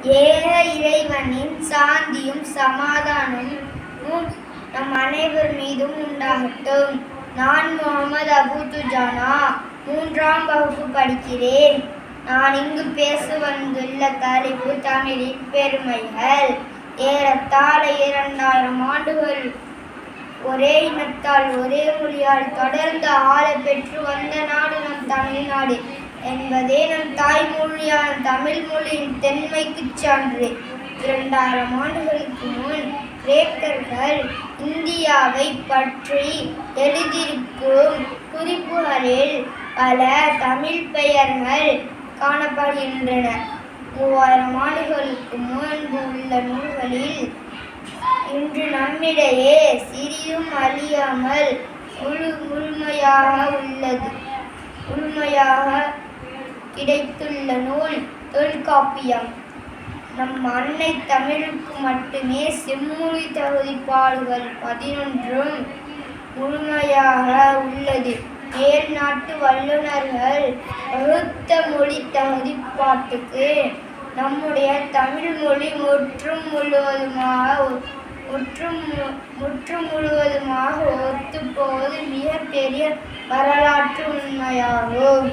ஏக இறைவனின் சாந்தியும் சமாதானமும் நம் அனைவர் மீதும் உண்டாகட்டும் நான் முகமது அபு துஜானா மூன்றாம் வகுப்பு படிக்கிறேன் நான் இங்கு பேச வந்துள்ள தலைப்பு தமிழின் பெருமைகள் ஏறத்தாழ இரண்டாயிரம் ஆண்டுகள் ஒரே இனத்தால் ஒரே மொழியால் தொடர்ந்து ஆள பெற்று வந்த நாடு நம் தமிழ்நாடு என்பதே நம் தாய்மொழியான தமிழ் மொழியின் தென்மைக்குச் சான்று இரண்டாயிரம் ஆண்டுகளுக்கு முன் கிரேக்கர்கள் இந்தியாவை பற்றி எழுதியிருக்கும் குறிப்புகளில் பல தமிழ் பெயர்கள் காணப்படுகின்றன மூவாயிரம் ஆண்டுகளுக்கு முன்பு உள்ள நூல்களில் இன்று நம்மிடையே சிறிதும் அழியாமல் முழு முழுமையாக உள்ளது முழுமையாக கிடைத்துள்ள நூல் தொல்காப்பியம் நம் அன்னை தமிழுக்கு மட்டுமே செம்மொழி தகுதிப்பாடுகள் பதினொன்றும் முழுமையாக உள்ளது மேல் நாட்டு வல்லுநர்கள் வகுத்த மொழி தகுதிப்பாட்டுக்கு நம்முடைய தமிழ் மொழி முற்றும் முழுவதுமாக ஒ- முற்றும் மு- முற்றும் முழுவதுமாக ஒத்துப்போவது மிகப்பெரிய வரலாற்று உண்மையாகும்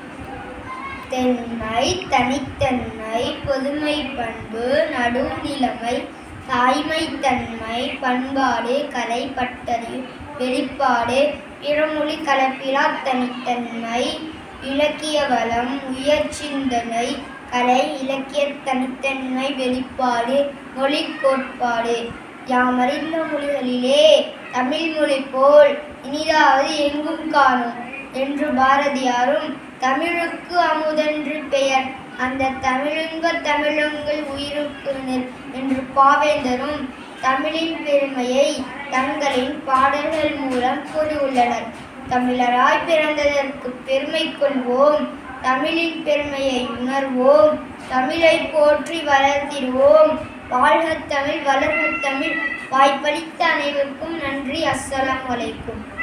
தென்மை தனித்தன்மை பொதுமை பண்பு நடுநிலைமை தாய்மைத்தன்மை பண்பாடு கலை பட்டறிவு வெளிப்பாடு பிறமொழி கலப்பிலா தனித்தன்மை இலக்கிய வளம் உயர் சிந்தனை கலை இலக்கிய தனித்தன்மை வெளிப்பாடு மொழி கோட்பாடு யாமறிந்த மொழிகளிலே தமிழ் மொழி போல் இனிதாவது எங்கும் காணும் என்று பாரதியாரும் தமிழுக்கு அமுதென்று பெயர் அந்த தமிழுங்க தமிழங்கள் உயிருக்கு நில் என்று பாவேந்தரும் தமிழின் பெருமையை தங்களின் பாடல்கள் மூலம் கூறியுள்ளனர் தமிழராய் பிறந்ததற்கு பெருமை கொள்வோம் தமிழின் பெருமையை உணர்வோம் தமிழை போற்றி வளர்த்திடுவோம் வாழ்க தமிழ் வளர்க தமிழ் வாய்ப்பளித்த அனைவருக்கும் நன்றி அஸ்ஸலாமு அலைக்கும்